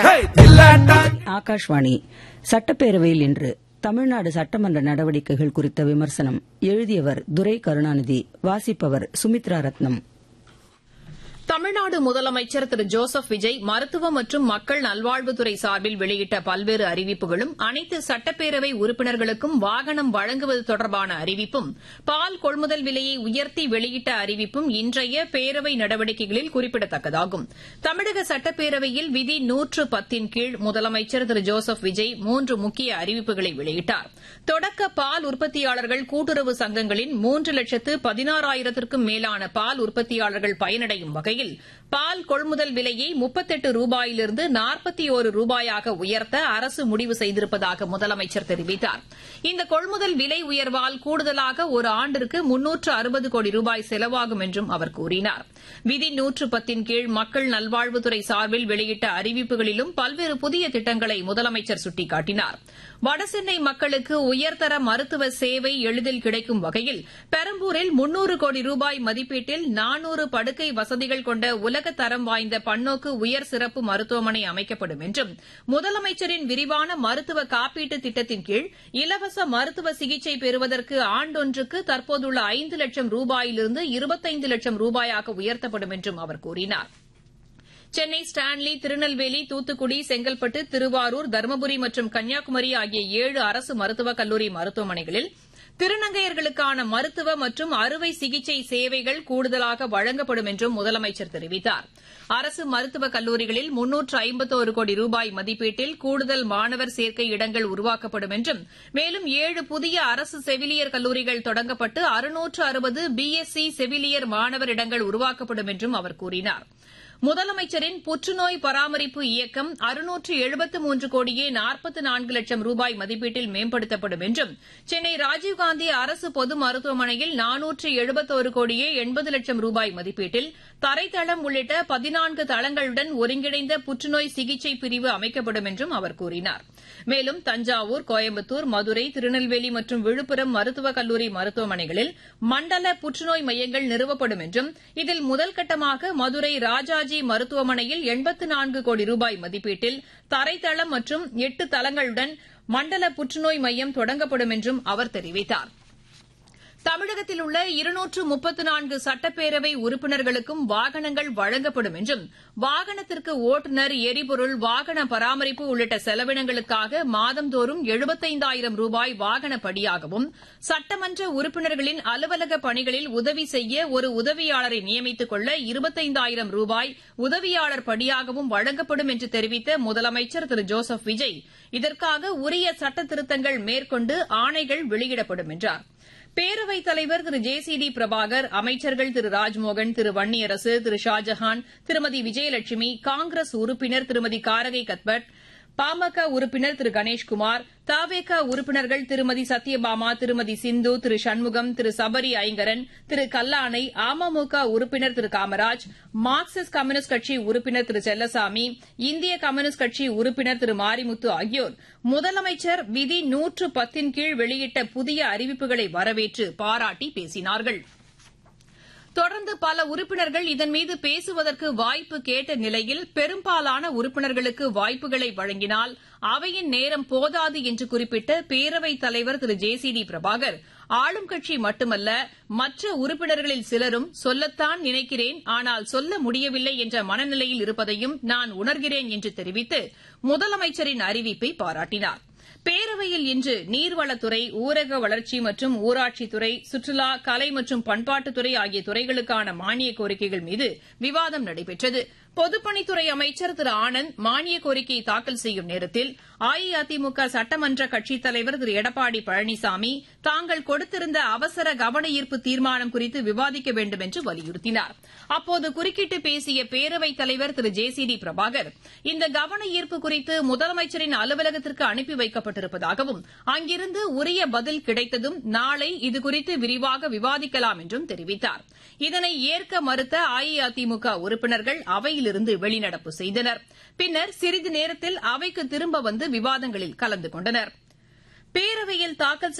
ஆகாஷ்வாணி சட்டப்பேரவையில் இன்று தமிழ்நாடு சட்டமன்ற நடவடிக்கைகள் குறித்த விமர்சனம் எழுதியவர் துரை கருணாநிதி வாசிப்பவர் சுமித்ரா ரத்னம் தமிழ்நாடு முதலமைச்சர் திரு ஜோசப் விஜய் மருத்துவம் மற்றும் மக்கள் நல்வாழ்வுத்துறை சார்பில் வெளியிட்ட பல்வேறு அறிவிப்புகளும் அனைத்து சட்டப்பேரவை உறுப்பினர்களுக்கும் வாகனம் வழங்குவது தொடர்பான அறிவிப்பும் பால் கொள்முதல் விலையை உயர்த்தி வெளியிட்ட அறிவிப்பும் இன்றைய பேரவை நடவடிக்கைகளில் குறிப்பிடத்தக்கதாகும் தமிழக சட்டப்பேரவையில் விதி நூற்று பத்தின் கீழ் முதலமைச்சர் திரு ஜோசப் விஜய் மூன்று முக்கிய அறிவிப்புகளை வெளியிட்டார் தொடக்க பால் உற்பத்தியாளர்கள் கூட்டுறவு சங்கங்களின் மூன்று லட்சத்து பதினாறாயிரத்திற்கும் மேலான பால் உற்பத்தியாளர்கள் பயனடையும் வகையில் பால் கொள்முதல் விலையை முப்பத்தெட்டு ரூபாயிலிருந்து நாற்பத்தி ஒரு ரூபாயாக உயர்த்த அரசு முடிவு செய்திருப்பதாக முதலமைச்சர் தெரிவித்தார் இந்த கொள்முதல் விலை உயர்வால் கூடுதலாக ஒரு ஆண்டிற்கு முன்னூற்று அறுபது கோடி ரூபாய் செலவாகும் என்றும் அவர் கூறினார் விதி நூற்று பத்தின் கீழ் மக்கள் நல்வாழ்வுத்துறை சார்பில் வெளியிட்ட அறிவிப்புகளிலும் பல்வேறு புதிய திட்டங்களை முதலமைச்சர் சுட்டிக்காட்டினார் வடசென்னை மக்களுக்கு உயர்தர மருத்துவ சேவை எளிதில் கிடைக்கும் வகையில் பெரம்பூரில் முன்னூறு கோடி ரூபாய் மதிப்பீட்டில் நானூறு படுக்கை வசதிகள் கொண்ட உலக தரம் வாய்ந்த பன்னோக்கு உயர் சிறப்பு மருத்துவமனை அமைக்கப்படும் என்றும் முதலமைச்சரின் விரிவான மருத்துவ காப்பீட்டு திட்டத்தின் கீழ் இலவச மருத்துவ சிகிச்சை பெறுவதற்கு ஆண்டொன்றுக்கு தற்போதுள்ள ஐந்து லட்சம் ரூபாயிலிருந்து இருபத்தைந்து லட்சம் ரூபாயாக உயர்த்தப்படும் என்றும் அவர் கூறினார் சென்னை ஸ்டான்லி திருநெல்வேலி தூத்துக்குடி செங்கல்பட்டு திருவாரூர் தருமபுரி மற்றும் கன்னியாகுமரி ஆகிய ஏழு அரசு மருத்துவக் கல்லூரி மருத்துவமனைகளில் திருநங்கையர்களுக்கான மருத்துவ மற்றும் அறுவை சிகிச்சை சேவைகள் கூடுதலாக வழங்கப்படும் என்றும் முதலமைச்சர் தெரிவித்தார் அரசு மருத்துவக் கல்லூரிகளில் முன்னூற்று ஐம்பத்தோரு கோடி ரூபாய் மதிப்பீட்டில் கூடுதல் மாணவர் சேர்க்கை இடங்கள் உருவாக்கப்படும் என்றும் மேலும் ஏழு புதிய அரசு செவிலியர் கல்லூரிகள் தொடங்கப்பட்டு அறுநூற்று அறுபது பிஎஸ்சி செவிலியர் மாணவர் இடங்கள் உருவாக்கப்படும் என்றும் அவர் கூறினார் முதலமைச்சரின் புற்றுநோய் பராமரிப்பு இயக்கம் அறுநூற்று எழுபத்து மூன்று கோடியே நாற்பத்து நான்கு லட்சம் ரூபாய் மதிப்பீட்டில் மேம்படுத்தப்படும் என்றும் சென்னை ராஜீவ்காந்தி அரசு பொது மருத்துவமனையில் நானூற்று எழுபத்தோரு கோடியே எண்பது லட்சம் ரூபாய் மதிப்பீட்டில் தரைத்தளம் உள்ளிட்ட பதினான்கு தளங்களுடன் ஒருங்கிணைந்த புற்றுநோய் சிகிச்சை பிரிவு அமைக்கப்படும் என்றும் அவர் கூறினார் மேலும் தஞ்சாவூர் கோயம்புத்தூர் மதுரை திருநெல்வேலி மற்றும் விழுப்புரம் மருத்துவக் கல்லூரி மருத்துவமனைகளில் மண்டல புற்றுநோய் மையங்கள் நிறுவப்படும் என்றும் இதில் முதல்கட்டமாக மதுரை ராஜாஜி ராஜி மருத்துவமனையில் எண்பத்து நான்கு கோடி ரூபாய் மதிப்பீட்டில் தரைத்தளம் மற்றும் எட்டு தளங்களுடன் மண்டல புற்றுநோய் மையம் தொடங்கப்படும் என்றும் அவர் தெரிவித்தார் தமிழகத்தில் உள்ள இருநூற்று முப்பத்து நான்கு சட்டப்பேரவை உறுப்பினர்களுக்கும் வாகனங்கள் வழங்கப்படும் என்றும் வாகனத்திற்கு ஓட்டுநர் எரிபொருள் வாகன பராமரிப்பு உள்ளிட்ட செலவினங்களுக்காக மாதந்தோறும் எழுபத்தைந்தாயிரம் ரூபாய் வாகன படியாகவும் சட்டமன்ற உறுப்பினர்களின் அலுவலக பணிகளில் உதவி செய்ய ஒரு உதவியாளரை நியமித்துக் கொள்ள இருபத்தைந்தாயிரம் ரூபாய் உதவியாளர் படியாகவும் வழங்கப்படும் என்று தெரிவித்த முதலமைச்சர் திரு ஜோசப் விஜய் இதற்காக உரிய சட்ட திருத்தங்கள் மேற்கொண்டு ஆணைகள் வெளியிடப்படும் என்றார் பேரவைத் தலைவர் Thiru J C D Prabhakar அமைச்சர்கள் திரு ராஜ்மோகன் திரு வன்னியரசு திரு ஷாஜஹான் திருமதி விஜயலட்சுமி காங்கிரஸ் உறுப்பினர் திருமதி காரகை கத்பட் பாமக உறுப்பினர் திரு கணேஷ்குமார் தவேக உறுப்பினர்கள் திருமதி சத்யபாமா திருமதி சிந்து திரு சண்முகம் திரு சபரி ஐங்கரன் திரு கல்லானை அமமுக உறுப்பினர் திரு காமராஜ் மார்க்சிஸ்ட் கம்யூனிஸ்ட் கட்சி உறுப்பினர் திரு செல்லசாமி இந்திய கம்யூனிஸ்ட் கட்சி உறுப்பினர் திரு மாரிமுத்து ஆகியோர் முதலமைச்சர் விதி நூற்று பத்தின் கீழ் வெளியிட்ட புதிய அறிவிப்புகளை வரவேற்று பாராட்டி பேசினார்கள் தொடர்ந்து பல உறுப்பினர்கள் இதன்மீது பேசுவதற்கு வாய்ப்பு கேட்ட நிலையில் பெரும்பாலான உறுப்பினர்களுக்கு வாய்ப்புகளை வழங்கினால் அவையின் நேரம் போதாது என்று குறிப்பிட்ட பேரவைத் தலைவர் Thiru J C D Prabhakar ஆளும் கட்சி மட்டுமல்ல மற்ற உறுப்பினர்களில் சிலரும் சொல்லத்தான் நினைக்கிறேன் ஆனால் சொல்ல முடியவில்லை என்ற மனநிலையில் இருப்பதையும் நான் உணர்கிறேன் என்று தெரிவித்து முதலமைச்சரின் அறிவிப்பை பாராட்டினார் பேரவையில் இன்று நீர்வளத்துறை ஊரக வளர்ச்சி மற்றும் ஊராட்சித்துறை சுற்றுலா கலை மற்றும் பண்பாட்டுத்துறை ஆகிய துறைகளுக்கான மானிய கோரிக்கைகள் மீது விவாதம் நடைபெற்றது பொதுப்பணித்துறை அமைச்சர் திரு ஆனந்த் மானிய கோரிக்கையை தாக்கல் செய்யும் நேரத்தில் அஇஅதிமுக சட்டமன்ற கட்சித் தலைவர் திரு எடப்பாடி பழனிசாமி தாங்கள் கொடுத்திருந்த அவசர கவன ஈர்ப்பு தீர்மானம் குறித்து விவாதிக்க வேண்டும் என்று வலியுறுத்தினார் அப்போது குறுக்கிட்டு பேசிய பேரவைத் தலைவர் Thiru J C D Prabhakar இந்த கவன ஈர்ப்பு குறித்து முதலமைச்சரின் அலுவலகத்திற்கு அனுப்பி வைக்கப்பட்டிருப்பதாகவும் அங்கிருந்து உரிய பதில் கிடைத்ததும் நாளை இதுகுறித்து விரிவாக விவாதிக்கலாம் என்றும் தெரிவித்தார் இதனை ஏற்க மறுத்த அஇஅதிமுக உறுப்பினர்கள் அவையிலிருந்து வெளிநடப்பு செய்தனர் பின்னர் சிறிது நேரத்தில் அவைக்கு திரும்ப வந்து விவாதங்களில் கலந்து கொண்டனர் பேரவையில் தாக்கல்